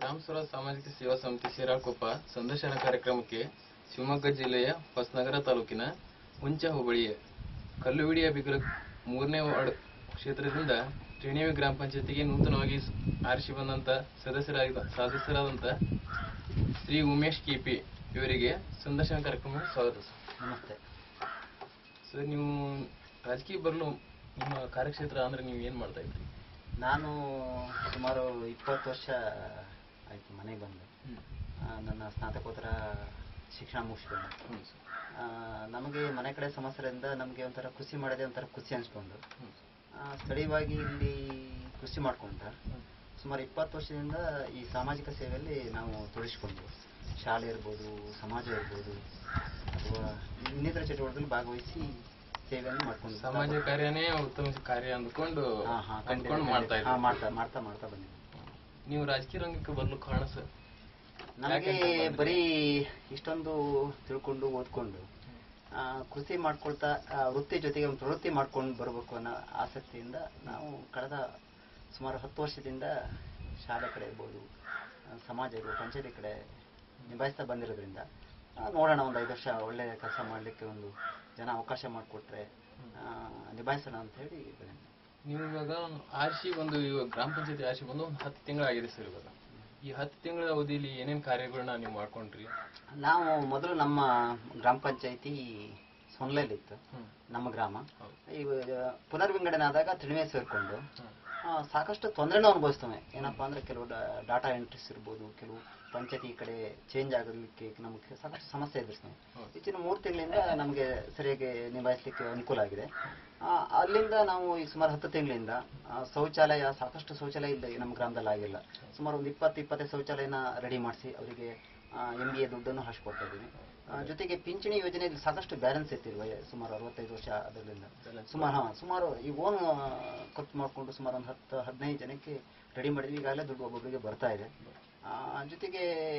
ಗ್ರಾಮ ಸ್ವರಾಜ್ ಸಾಮಾಜಿಕ ಸೇವಾ ಸಮಿತಿ ಶಿರಾಳಕೊಪ್ಪ ಸಂದರ್ಶನ ಕಾರ್ಯಕ್ರಮಕ್ಕೆ ಶಿವಮೊಗ್ಗ ಜಿಲ್ಲೆಯ ಹೊಸನಗರ ತಾಲೂಕಿನ ಹುಂಚ ಹೋಬಳಿಯ ಕಲ್ಲುವಿಡಿಯ ಬಿಗರ ಮೂರನೇ ವಾರ್ಡ್ ಕ್ಷೇತ್ರದಿಂದ ತ್ರಿಣಿವಿ ಗ್ರಾಮ ಪಂಚಾಯತಿಗೆ ನೂತನವಾಗಿ ಆರಿಸಿ ಬಂದಂತ ಸದಸ್ಯರಾದ ಸದಸ್ಯರಾದಂತ ಶ್ರೀ ಉಮೇಶ್ ಕೆಪಿ ಇವರಿಗೆ ಸಂದರ್ಶನ ಕಾರ್ಯಕ್ರಮಕ್ಕೆ ಸ್ವಾಗತ ಸರ್. ನಮಸ್ತೆ ಸರ್ ನೀವು ರಾಜಕೀಯ ಬರಲು ನಿಮ್ಮ ಕಾರ್ಯಕ್ಷೇತ್ರ ಅಂದ್ರೆ ನೀವು ಏನ್ ಮಾಡ್ತಾ ಇದ್ರಿ ನಾನು ಸುಮಾರು ಇಪ್ಪತ್ತು ವರ್ಷ ಆಯ್ತು ಮನೆಗೆ ಬಂದು ಆ, ನನ್ನ ಸ್ನಾತಕೋತ್ತರ ಶಿಕ್ಷಣ ಮುಗಿಸ್ಕೊಂಡು ಹ್ಞೂ ಸರ್ ಆ, ನಮಗೆ ಮನೆ ಕಡೆ ಸಮಸ್ಯೆಯಿಂದ ನಮಗೆ ಒಂಥರ ಕೃಷಿ ಮಾಡೋದೇ ಒಂಥರ ಖುಷಿ ಅನ್ಸ್ಕೊಂಡು ಹ್ಞೂ ಆ, ಸ್ಥಳೀಯವಾಗಿ ಇಲ್ಲಿ ಕೃಷಿ ಮಾಡ್ಕೊಂತ ಸುಮಾರು ಇಪ್ಪತ್ತು ವರ್ಷದಿಂದ ಈ ಸಾಮಾಜಿಕ ಸೇವೆಯಲ್ಲಿ ನಾವು ತೊಡಗಿಸ್ಕೊಂಡು ಶಾಲೆ ಇರ್ಬೋದು ಸಮಾಜ ಇರ್ಬೋದು ಅಥವಾ ಇನ್ನಿತರ ಚಟುವಟಿಕೆಗಳಲ್ಲಿ ಭಾಗವಹಿಸಿ ಸೇವೆಯನ್ನು ಮಾಡ್ಕೊಂಡು ಸಮಾಜ ಕಾರ್ಯನೇ ಉತ್ತಮ ಕಾರ್ಯ ಅಂದ್ಕೊಂಡು ಹಾ, ಹಾ, ಖಂಡಿತ, ಅಂದ್ಕೊಂಡು ಮಾಡ್ತಾ ಹಾ, ಇದ್ದೀವಿ ಮಾಡ್ತಾ ಮಾಡ್ತಾ ಮಾಡ್ತಾ ಬಂದಿದ್ದೀನಿ ನೀವು ರಾಜಕೀಯ ರಂಗಕ್ಕೆ ಬರ್ಲು ಕಾರಣ ಸರ್ ನಮಗೆ ಯಾಕಂತ ಬಂದ್ರೆ? ಬರೀ ಇಷ್ಟೊಂದು ತಿಳ್ಕೊಂಡು ಓದ್ಕೊಂಡು ಆ, ಕೃಷಿ ಮಾಡ್ಕೊಳ್ತಾ ಆ, ವೃತ್ತಿ ಜೊತೆಗೆ ಒಂದು ಪ್ರವೃತ್ತಿ ಮಾಡ್ಕೊಂಡು ಬರಬೇಕು ಅನ್ನೋ ಆಸಕ್ತಿಯಿಂದ ನಾವು ಕಳೆದ ಸುಮಾರು ಹತ್ತು ವರ್ಷದಿಂದ ಶಾಲೆ ಕಡೆ ಇರ್ಬೋದು ಆ, ಸಮಾಜ ಇರ್ಬೋದು ಪಂಚಾಯತಿ ಕಡೆ ನಿಭಾಯಿಸ್ತಾ ಬಂದಿರೋದ್ರಿಂದ ಆ, ನೋಡೋಣ ಒಂದು ಐದು ವರ್ಷ ಒಳ್ಳೆ ಕೆಲಸ ಮಾಡಲಿಕ್ಕೆ ಒಂದು ಜನ ಅವಕಾಶ ಮಾಡಿಕೊಟ್ರೆ ನಿಭಾಯಿಸೋಣ ಅಂತ ಹೇಳಿ ಬಂದಿದ್ದೀನಿ. ನೀವು ಇವಾಗ ಆರ್ಸಿ ಒಂದು ಇವಾಗ ಗ್ರಾಮ ಪಂಚಾಯತಿ ಆರ್ಸಿ ಬಂದು ಒಂದು ಹತ್ತು ತಿಂಗಳಾಗಿದೆ ಸರ್ ಇವಾಗ ಈ ಹತ್ತು ತಿಂಗಳ ಅವಧಿಯಲ್ಲಿ ಏನೇನ್ ಕಾರ್ಯಗಳನ್ನ ನೀವು ಮಾಡ್ಕೊಂಡ್ರಿ ನಾವು ಮೊದಲು ನಮ್ಮ ಗ್ರಾಮ ಪಂಚಾಯತಿ ಸೊನ್ಲಲ್ಲಿತ್ತು ಹ್ಮ್ ನಮ್ಮ ಗ್ರಾಮ ಹೌದು. ಇವಾಗ ಪುನರ್ವಿಂಗಡಣೆ ಆದಾಗ ತಿಳುವೆ ಸೇರಿಕೊಂಡು ಹ್ಮ್. ಸಾಕಷ್ಟು ತೊಂದರೆನೂ ಅನುಭವಿಸ್ತವೆ ಏನಪ್ಪಾ ಅಂದ್ರೆ ಕೆಲವು ಡಾಟಾ ಎಂಟ್ರೀಸ್ ಇರ್ಬೋದು ಕೆಲವು ಪಂಚಾಯತಿ ಕಡೆ ಚೇಂಜ್ ಆಗಲಿಕ್ಕೆ ನಮಗೆ ಸಾಕಷ್ಟು ಸಮಸ್ಯೆ ಎದುರಿಸ್ತವೆ ಹೌದು. ಹೆಚ್ಚಿನ ಮೂರು ತಿಂಗಳಿಂದ ನಮಗೆ ಸರಿಯಾಗಿ ನಿಭಾಯಿಸಲಿಕ್ಕೆ ಅನುಕೂಲ ಆಗಿದೆ ಆ, ಅಲ್ಲಿಂದ ನಾವು ಈ ಸುಮಾರು ಹತ್ತು ತಿಂಗಳಿಂದ ಆ, ಶೌಚಾಲಯ ಸಾಕಷ್ಟು ಶೌಚಾಲಯ ಇಲ್ಲ ನಮ್ಮ ಗ್ರಾಮದಲ್ಲಿ ಆಗಿಲ್ಲ ಸುಮಾರು ಒಂದು ಇಪ್ಪತ್ತು ಇಪ್ಪತ್ತೈದು ಶೌಚಾಲಯನ ರೆಡಿ ಮಾಡಿಸಿ ಅವರಿಗೆ ಎಂ ಬಿ ಎ ದುಡ್ಡನ್ನು ಹಾಕಿಕೊಡ್ತಾ ಇದ್ದೀವಿ ಆ, ಜೊತೆಗೆ ಪಿಂಚಣಿ ಯೋಜನೆಯಲ್ಲಿ ಸಾಕಷ್ಟು ಬ್ಯಾಲೆನ್ಸ್ ಇತ್ತಿರುವ ಸುಮಾರು ಅರವತ್ತೈದು ವರ್ಷ ಅದರಿಂದ Balance. ಸುಮಾರು ಹಾ, ಸುಮಾರು ಈ ಓನ್ ಖರ್ಚು ಮಾಡಿಕೊಂಡು ಸುಮಾರು ಒಂದು ಹತ್ತು ಹದಿನೈದು ಜನಕ್ಕೆ ರೆಡಿ ಮಾಡಿದ್ವಿ ಈಗಾಗಲೇ ದುಡ್ಡು ಒಬ್ಬೊಬ್ಬರಿಗೆ ಬರ್ತಾ ಇದೆ ಆ, ಜೊತೆಗೆ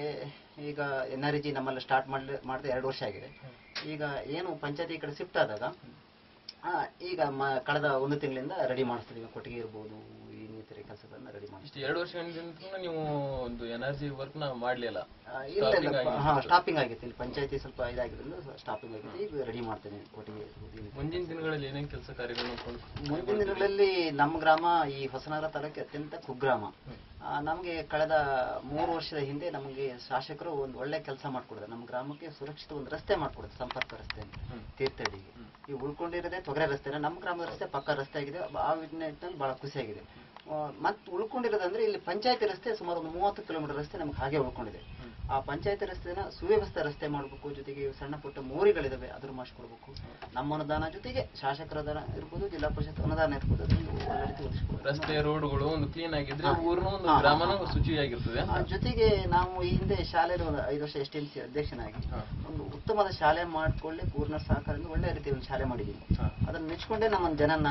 ಈಗ ಎನ್ ಆರ್ ಜಿ ನಮ್ಮಲ್ಲಿ ಸ್ಟಾರ್ಟ್ ಮಾಡಲಿ ಮಾಡಿದ ಎರಡು ವರ್ಷ ಆಗಿದೆ ಈಗ ಏನು ಪಂಚಾಯತಿ ಕಡೆ ಶಿಫ್ಟ್ ಆದಾಗ ಆ, ಈಗ ಮ ಕಳೆದ ಒಂದು ತಿಂಗಳಿಂದ ರೆಡಿ ಮಾಡಿಸ್ತೀವಿ ಕೊಟ್ಟಿಗೆ ಇರ್ಬೋದು ಇನ್ನಿತರೆ ಕೆಲಸಗಳನ್ನ ರೆಡಿ ಮಾಡಿ ಇಷ್ಟು ಎರಡು ವರ್ಷಗಳಿಂದ ನೀವು ಒಂದು ಎನರ್ಜಿ ವರ್ಕ್ ನ ಮಾಡ್ಲಿಲ್ಲ ಇಲ್ಲ Stopping ಇಲ್ಲ ಆಗಿತ್ತು. ಹಾ ಸ್ಟಾಪಿಂಗ್ ಆಗಿತ್ತು ಇಲ್ಲಿ ಪಂಚಾಯತಿ ಸ್ವಲ್ಪ ಇದಾಗಿರೋದ್ರಿಂದ ಸ್ಟಾಪಿಂಗ್ ಆಗಿತ್ತು ಈಗ ರೆಡಿ ಮಾಡ್ತೇನೆ ಕೊಟ್ಟಿಗೆ ಇರ್ಬೋದು, ಇನ್ನಿತರೆ ಮುಂದಿನ ದಿನಗಳಲ್ಲಿ ಏನೇನ್ ಕೆಲಸ ಕಾರ್ಯಗಳನ್ನ ಮಾಡ್ಕೊಂಡು ಮುಂದಿನ ದಿನಗಳಲ್ಲಿ ನಮ್ಮ ಗ್ರಾಮ ಈ ಹೊಸನಗರ ತಾಲೂಕು ಅತ್ಯಂತ ಕುಗ್ರಾಮ ಹ್ಮ್. ಆ, ನಮಗೆ ಕಳೆದ ಮೂರು ವರ್ಷದ ಹಿಂದೆ ನಮಗೆ ಶಾಸಕರು ಒಂದು ಒಳ್ಳೆ ಕೆಲಸ ಮಾಡ್ಕೊಡಿದ್ರು ನಮ್ಮ ಗ್ರಾಮಕ್ಕೆ ಸುರಕ್ಷಿತ ಒಂದು ರಸ್ತೆ ಮಾಡ್ಕೊಡಿದ್ರು ಸಂಪರ್ಕ ರಸ್ತೆ ಅಂತ ಹ್ಮ್. ತೀರ್ಥಹಳ್ಳಿಗೆ ಹ್ಮ್. ಈ ಉಳ್ಕೊಂಡಿರೋದೇ ತೊಗರೆ ರಸ್ತೆನ ನಮ್ಮ ಗ್ರಾಮದ ರಸ್ತೆ ಪಕ್ಕ ರಸ್ತೆ ಆಗಿದೆ ಆ ನಿಟ್ಟಿನಲ್ಲಿ ಬಹಳ ಖುಷಿಯಾಗಿದೆ ಮತ್ತೆ ಉಳ್ಕೊಂಡಿರೋದಂದ್ರೆ ಇಲ್ಲಿ ಪಂಚಾಯತಿ ರಸ್ತೆ ಸುಮಾರು ಒಂದು ಮೂವತ್ತು ಕಿಲೋಮೀಟರ್ ರಸ್ತೆ ನಮ್ಗೆ ಹಾಗೆ ಉಳ್ಕೊಂಡಿದೆ ಹ್ಮ್. ಆ ಪಂಚಾಯತಿ ರಸ್ತೆನ ಸುವ್ಯವಸ್ಥೆ ರಸ್ತೆ ಮಾಡಬೇಕು ಜೊತೆಗೆ ಸಣ್ಣ ಪುಟ್ಟ ಮೋರಿಗಳಿದಾವೆ ಅದ್ರ ಮಾಡಿಸ್ಕೊಡ್ಬೇಕು ನಮ್ಮ ಅನುದಾನ ಜೊತೆಗೆ ಶಾಸಕರ ಅನುದಾನ ಇರ್ಬೋದು ಜಿಲ್ಲಾ ಪರಿಷತ್ ಅನುದಾನ ಇರ್ಬೋದು ಅದನ್ನು ಒಳ್ಳೆ ರೀತಿ ಒದಗಿಸ್ಕೊಡ್ಬೇಕು. ರಸ್ತೆ ರೋಡ್ಗಳು ಒಂದು ಕ್ಲೀನ್ ಆಗಿದ್ರೆ ಹಾ. ಊರ್ನ ಒಂದು ಹಾ, ಹಾ, ಗ್ರಾಮನ ಹಾ. ಶುಚಿಯಾಗಿರ್ತದೆ ಆ, ಜೊತೆಗೆ ನಾವು ಈ ಹಿಂದೆ ಶಾಲೆಯಲ್ಲಿ ಒಂದು ಐದು ವರ್ಷ ಎಸ್ ಟಿ ಎಂ ಸಿ ಅಧ್ಯಕ್ಷನಾಗಿ ಹಾ. ಒಂದು ಉತ್ತಮವಾದ ಶಾಲೆ ಮಾಡ್ಕೊಳ್ಳಿ ಪೂರ್ಣ ಸಹಕಾರದಿಂದ ಒಳ್ಳೆ ರೀತಿ ಒಂದು ಶಾಲೆ ಮಾಡಿದ್ದೀವಿ ಹಾ. ಅದನ್ನ ನೆಚ್ಕೊಂಡೇ ನಮ್ಮ ಜನನ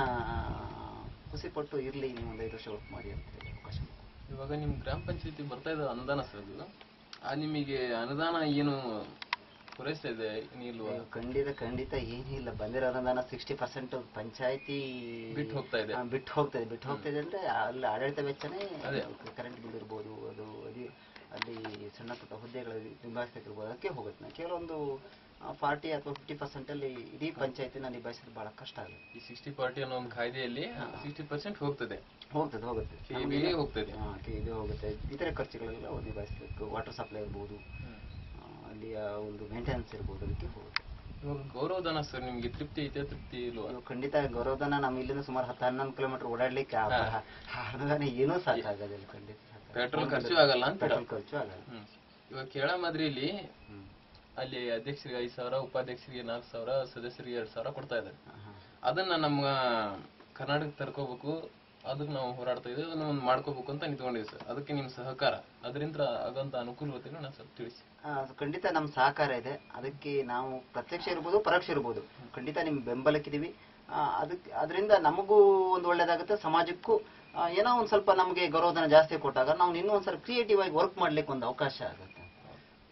ಖುಷಿ ಪಟ್ಟು ಇರ್ಲಿ ನೀವು ಒಂದು ಐದು ವರ್ಷ ವರ್ಕ್ ಮಾಡಿ ಅಂತ ಹೇಳಿ ಅವಕಾಶ ಕೊಟ್ಟರು. ಇವಾಗ ನಿಮ್ ಗ್ರಾಮ ಪಂಚಾಯತಿ ಬರ್ತಾ ಇದೆ ಅನುದಾನ ಸರ್ ಅದು ಆ ನಿಮಗೆ ಅನುದಾನ ಏನು ಪೂರೈಸ್ತಾ ಇದೆ ಏನಿಲ್ವಾ ಅಯ್ಯೋ, ಖಂಡಿತ ಖಂಡಿತ ಏನಿಲ್ಲ ಬಂದಿರೋ ಅನುದಾನ ಸಿಕ್ಸ್ಟಿ ಪರ್ಸೆಂಟ್ ಪಂಚಾಯತಿ ಬಿಟ್ಟು ಹೋಗ್ತಾ ಇದೆ. ಬಿಟ್ಟು ಹೋಗ್ತಾ ಇದೆ ಬಿಟ್ಟು ಹೋಗ್ತಾ ಇದೆ ಅಂದ್ರೆ ಅಲ್ಲಿ ಆಡಳಿತ ವೆಚ್ಚನೇ ಅದೇ. ಕರೆಂಟ್ ಬಿಲ್ ಇರ್ಬೋದು ಅದು ಅದಿ ಅಲ್ಲಿ ಸಣ್ಣ ಪುಟ್ಟ ಹುದ್ದೆಗಳ ನಿಭಾಯಿಸ್ತಿರ್ಬೋದು ಅದಕ್ಕೆ ಹೋಗುತ್ತೆ ಕೆಲವೊಂದು ಫಾರ್ಟಿ ಅಥವಾ ಫಿಫ್ಟಿ ಪರ್ಸೆಂಟ್ ಅಲ್ಲಿ ಇಡೀ ಪಂಚಾಯತಿನ ನಿಭಾಯಿಸೋದು ಬಹಳ ಕಷ್ಟ ಆಗುತ್ತೆ ಈ ಸಿಕ್ಸ್ಟಿ ಪಾರ್ಟಿ ಅನ್ನೋ ಒಂದು ಕಾಯ್ದೆಯಲ್ಲಿ ಸಿಕ್ಸ್ಟಿ ಪರ್ಸೆಂಟ್ ಹೋಗ್ತದೆ ಹೋಗ್ತದೆ ಹೋಗುತ್ತೆ KVA ನಮ್ಗೆ- ಹೋಗ್ತದೆ. ಹಾ, KVA ಹೋಗುತ್ತೆ ಇತರೆ ಖರ್ಚುಗಳೆಲ್ಲ ನಿಭಾಯಿಸಬೇಕು ವಾಟರ್ ಸಪ್ಲೈ ಇರ್ಬೋದು ಆ, ಅಲ್ಲಿಯ ಒಂದು ಮೇಂಟೆನೆನ್ಸ್ ಇರ್ಬೋದು ಅದಕ್ಕೆ ಹೋಗುತ್ತೆ ಇವಾಗ ಗೌರವಧನ ಸರ್ ನಿಮ್ಗೆ ತೃಪ್ತಿ ಐತೆ ತೃಪ್ತಿ ಇಲ್ವಾ ಇವಾಗ ಖಂಡಿತ ಗೌರವಧನ ನಮ್ಮ ಇಲ್ಲಿಂದ ಸುಮಾರು ಹತ್ತು ಹನ್ನೊಂದು ಕಿಲೋಮೀಟರ್ ಓಡಾಡ್ಲಿಕ್ಕೆ ಆ- ಹಾ. ಆ ಅನುದಾನ ಏನೂ ಸಾಕಾಗೋದಿಲ್ಲ ಖಂಡಿತ ಸಾಕಾಗೋದಿಲ್ಲ. ಪೆಟ್ರೋಲ್ ಖರ್ಚು ಆಗಲ್ಲ ಅಂತ ಪೆಟ್ರೋಲ್ ಖರ್ಚು ಆಗಲ್ಲ ಹ್ಮ್ ಇವಾಗ ಕೇಳ ಮಾದ್ರಿಯಲ್ಲಿ ಹ್ಮ್. ಅಲ್ಲಿ ಅಧ್ಯಕ್ಷರಿಗೆ ಐದು ಸಾವಿರ ಉಪಾಧ್ಯಕ್ಷರಿಗೆ ನಾಲ್ಕು ಸಾವಿರ ಸದಸ್ಯರಿಗೆ ಎರಡ್ ಸಾವಿರ ಕೊಡ್ತಾ ಇದ್ದಾರೆ ಹಾ, ಹಾ. ಅದನ್ನ ನಮ್ಮ ಕರ್ನಾಟಕ ತರ್ಕೋಬೇಕು ಅದಕ್ಕೆ ನಾವು ಹೋರಾಡ್ತಾ ಇದ್ದೀವಿ ಅದನ್ನ ಒಂದು ಮಾಡ್ಕೋಬೇಕು ಅಂತ ನಿಂತ್ಕೊಂಡಿದ್ದೀವಿ ಸರ್ ಅದಕ್ಕೆ ನಿಮ್ ಸಹಕಾರ ಅದರಿಂದ ಆಗಂತ ಅನುಕೂಲತೆಗಳನ್ನ ಸ್ವಲ್ಪ ತಿಳಿಸಿ ಆ, ಅದು ಖಂಡಿತ ನಮ್ಮ ಸಹಕಾರ ಇದೆ ಅದಕ್ಕೆ ನಾವು ಪ್ರತ್ಯಕ್ಷ ಇರ್ಬೋದು ಪರೋಕ್ಷ ಇರ್ಬೋದು ಖಂಡಿತ ನಿಮ್ ಬೆಂಬಲಕ್ಕಿದೀವಿ ಆ, ಅದಕ್ಕೆ ಅದರಿಂದ ನಮಗೂ ಒಂದು ಒಳ್ಳೇದಾಗುತ್ತೆ ಸಮಾಜಕ್ಕೂ ಆ, ಏನೋ ಒಂದ್ ಸ್ವಲ್ಪ ನಮಗೆ ಗೌರವಧನ ಜಾಸ್ತಿ ಕೊಟ್ಟಾಗ ನಾವು ಇನ್ನೂ ಒಂದ್ಸಲ ಕ್ರಿಯೇಟಿವ್ ಆಗಿ ವರ್ಕ್ ಮಾಡ್ಲಿಕ್ಕೆ ಒಂದು ಅವಕಾಶ ಆಗುತ್ತೆ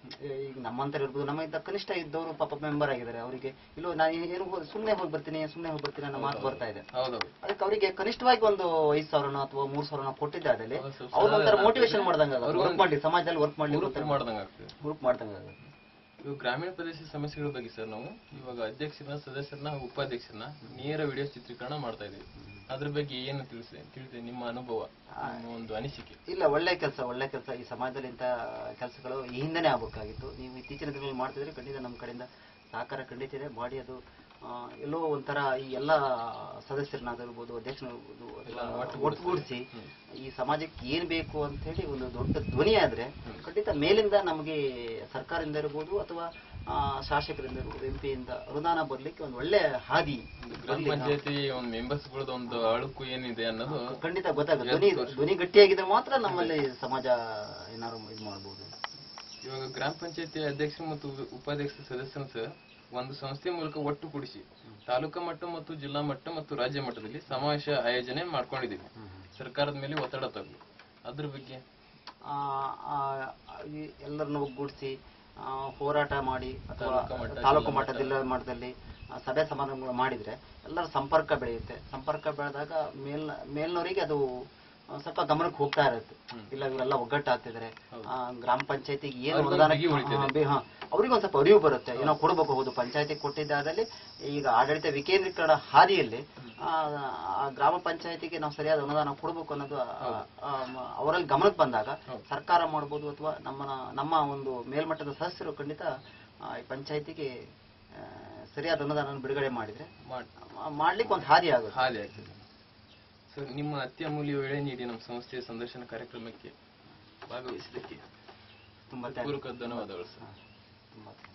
ಈಗ ನಮ್ಮಂತರ ಇರ್ಬೋದು ನಮ್ಮಿಂದ ಕನಿಷ್ಠ ಇದ್ದವರು ಪಾಪ ಮೆಂಬರ್ ಆಗಿದ್ದಾರೆ ಅವರಿಗೆ ಇಲ್ಲೋ ನಾನು ಏನು ಸುಮ್ಮನೆ ಹೋಗಿ ಬರ್ತೀನಿ ಸುಮ್ಮನೆ ಹೋಗಿ ಬರ್ತೀನಿ ಅನ್ನೋ ಮಾತು ಬರ್ತಾ ಇದೆ ಹೌದೌದು ಅದಕ್ಕೆ ಅವರಿಗೆ ಕನಿಷ್ಠವಾಗಿ ಒಂದು ಐದು ಸಾವಿರನೋ ಅಥವಾ ಮೂರ್ ಸಾವಿರನೋ ಕೊಟ್ಟಿದ್ದಾದಲ್ಲಿ ಹೌದು, ಸ್ವಲ್ಪ ಅವ್ರು ಒಂಥರ ಸಹಾಯ ಮೋಟಿವೇಶನ್ ಮಾಡ್ದಂಗ ಅವ್ರಿಗೊಂದು- ವರ್ಕ್ ಮಾಡ್ಲಿ ಸಮಾಜದಲ್ಲಿ ವರ್ಕ್ ಮಾಡ್ಲಿ ಗ್ರೂಪ್ ಮಾಡ್ದಂಗೆ ಆಗ್ತದೆ ಗ್ರೂಪ್ ಮಾಡ್ದಂಗ ಇವು ಗ್ರಾಮೀಣ ಪ್ರದೇಶದ ಸಮಸ್ಯೆಗಳ ಬಗ್ಗೆ ಸರ್ ನಾವು ಇವಾಗ ಅಧ್ಯಕ್ಷರನ್ನ ಸದಸ್ಯರನ್ನ ಹಾಗೂ ಉಪಾಧ್ಯಕ್ಷರನ್ನ ನೇರ ವಿಡಿಯೋ ಚಿತ್ರೀಕರಣ ಮಾಡ್ತಾ ಇದೀವಿ ಅದ್ರ ಬಗ್ಗೆ ಏನು ತಿಳಿಸಿ ತಿಳಿಸಿ ನಿಮ್ಮ ಅನುಭವ ನಿಮ್ಮ ಒಂದು ಅನಿಸಿಕೆ ಇಲ್ಲ ಒಳ್ಳೆ ಕೆಲಸ ಒಳ್ಳೆ ಕೆಲಸ ಈ ಸಮಾಜದಲ್ಲಿ ಇಂಥ ಕೆಲಸಗಳು ಈ ಹಿಂದೆನೇ ಆಗ್ಬೇಕಾಗಿತ್ತು ನೀವು ಇತ್ತೀಚಿನ ದಿನಗಳಲ್ಲಿ ಮಾಡ್ತಿದ್ರೆ ಖಂಡಿತ ನಮ್ಮ ಕಡೆಯಿಂದ ಸಹಕಾರ ಖಂಡಿತ ಇದೆ ಮಾಡಿ ಅದು ಆ, ಎಲ್ಲೋ ಒಂಥರ ಈ ಎಲ್ಲ ಸದಸ್ಯರನ್ನಾಗಿರ್ಬೋದು ಅಧ್ಯಕ್ಷನಾಗಿರ್ಬೋದು ಎಲ್ಲ ಅಥವಾ ಒಟ್ಟುಗೂಡಿಸಿ ಈ ಸಮಾಜಕ್ಕೆ ಏನ್ ಬೇಕು ಅಂತ ಹೇಳಿ ಒಂದು ದೊಡ್ಡ ಧ್ವನಿ ಆದ್ರೆ ಖಂಡಿತ ಮೇಲಿಂದ ನಮಗೆ ಸರ್ಕಾರದಿಂದ ಇರ್ಬೋದು ಅಥವಾ ಆ, ಶಾಸಕರಿಂದ ಇರ್ಬೋದು ಎಂ ಪಿಯಿಂದ ಅನುದಾನ ಬರ್ಲಿಕ್ಕೆ ಒಂದು ಒಳ್ಳೆ ಹಾದಿ ಒಂದು ಗ್ರಾಮ ಪಂಚಾಯತಿ ಒಂದು ಮೆಂಬರ್ಸ್ ಗಳದ್ದು ಒಂದು ಅಳುಕು ಏನಿದೆ ಅನ್ನೋದು ಖಂಡಿತ ಗೊತ್ತಾಗುತ್ತೆ ಧ್ವನಿ ಧ್ವನಿ ಗಟ್ಟಿಯಾಗಿದ್ರೆ ಮಾತ್ರ ನಮ್ಮಲ್ಲಿ ಸಮಾಜ ಏನಾದ್ರು ಇದು ಮಾಡ್ಬೋದು ಇವಾಗ ಗ್ರಾಮ ಪಂಚಾಯತಿ ಅಧ್ಯಕ್ಷ ಮತ್ತು ಉಪಾಧ್ಯಕ್ಷ ಸದಸ್ಯರನ್ನ ಸರ್ ಒಂದು ಸಂಸ್ಥೆ ಮೂಲಕ ಒಟ್ಟು ಕೂಡಿಸಿ ತಾಲೂಕಾ ಮಟ್ಟ ಮತ್ತು ಜಿಲ್ಲಾ ಮಟ್ಟ ಮತ್ತು ರಾಜ್ಯ ಮಟ್ಟದಲ್ಲಿ ಸಮಾವೇಶ ಆಯೋಜನೆ ಮಾಡ್ಕೊಂಡಿದ್ದೀವಿ ಸರ್ಕಾರದ ಮೇಲೆ ಒತ್ತಡ ತರಲು ಅದ್ರ ಬಗ್ಗೆ ಆ, ಆ, ಈ ಎಲ್ಲರನ್ನು ಒಗ್ಗೂಡಿಸಿ ಆ, ಹೋರಾಟ ಮಾಡಿ ಅಥವಾ ತಾಲೂಕು ಮಟ್ಟ, ತಾಲೂಕು ಜಿಲ್ಲಾ ಮಟ್ಟ ಜಿಲ್ಲಾ ಮಟ್ಟದಲ್ಲಿ ಆ, ಸಭೆ ಸಮಾರಂಭಗಳು ಮಾಡಿದ್ರೆ ಎಲ್ಲರ ಸಂಪರ್ಕ ಬೆಳೆಯುತ್ತೆ ಸಂಪರ್ಕ ಬೆಳೆದಾಗ ಮೇಲ್ ಮೇಲ್ನವರಿಗೆ ಅದು ಆ, ಸ್ವಲ್ಪ ಗಮನಕ್ಕೆ ಹೋಗ್ತಾ ಇರುತ್ತೆ ಇಲ್ಲ ಇವರೆಲ್ಲ ಒಗ್ಗಟ್ಟಾಗ್ತಿದ್ದಾರೆ ಆ, ಗ್ರಾಮ ಪಂಚಾಯತಿಗೆ ಏನು ಅವ್ರಿಗೊಂದು ಅನುದಾನ ಬಿಗಿ ಉಳಿತದೆ. ಹಾ ಅವ್ರಿಗೆ ಒಂದ್ ಸ್ವಲ್ಪ ಅರಿವು ಬರುತ್ತೆ ಏನೋ ಕೊಡಬೇಕು ಹೌದು ಪಂಚಾಯತಿ ಕೊಟ್ಟಿದ್ದಾದಲ್ಲಿ ಈಗ ಆಡಳಿತ ವಿಕೇಂದ್ರೀಕರಣ ಹಾದಿಯಲ್ಲಿ ಆ, ಆ ಗ್ರಾಮ ಪಂಚಾಯತಿಗೆ ನಾವು ಸರಿಯಾದ ಅನುದಾನ ಕೊಡಬೇಕು ಅನ್ನೋದು ಆ, ಆ, ಮ- ಅವರಲ್ಲಿ ಗಮನಕ್ಕೆ ಬಂದಾಗ ಸರ್ಕಾರ ಮಾಡ್ಬೋದು ಅಥವಾ ನಮ್ಮ ನಮ್ಮ ಒಂದು ಮೇಲ್ಮಟ್ಟದ ಸದಸ್ಯರು ಖಂಡಿತ ಆ, ಈ ಪಂಚಾಯತಿಗೆ ಆ, ಸರಿಯಾದ ಅನುದಾನ ಬಿಡುಗಡೆ ಮಾಡಿದ್ರೆ ಮಾಡ್ ಆ, ಮಾಡ್ಲಿಕ್ಕೆ ಒಂದು ಹಾದಿ ಆಗುತ್ತೆ ಹಾದಿ ಆಗ್ತದೆ ಸರ್ ನಿಮ್ಮ ಅತ್ಯಮೂಲ್ಯ ವೇಳೆ ನೀಡಿ ನಮ್ಮ ಸಂಸ್ಥೆಯ ಸಂದರ್ಶನ ಕಾರ್ಯಕ್ರಮಕ್ಕೆ ಭಾಗವಹಿಸಿದ್ದಕ್ಕೆ ತುಂಬಾ thanks. ಪೂರ್ವಕ ಧನ್ಯವಾದಗಳು ಸರ್ ತುಂಬಾ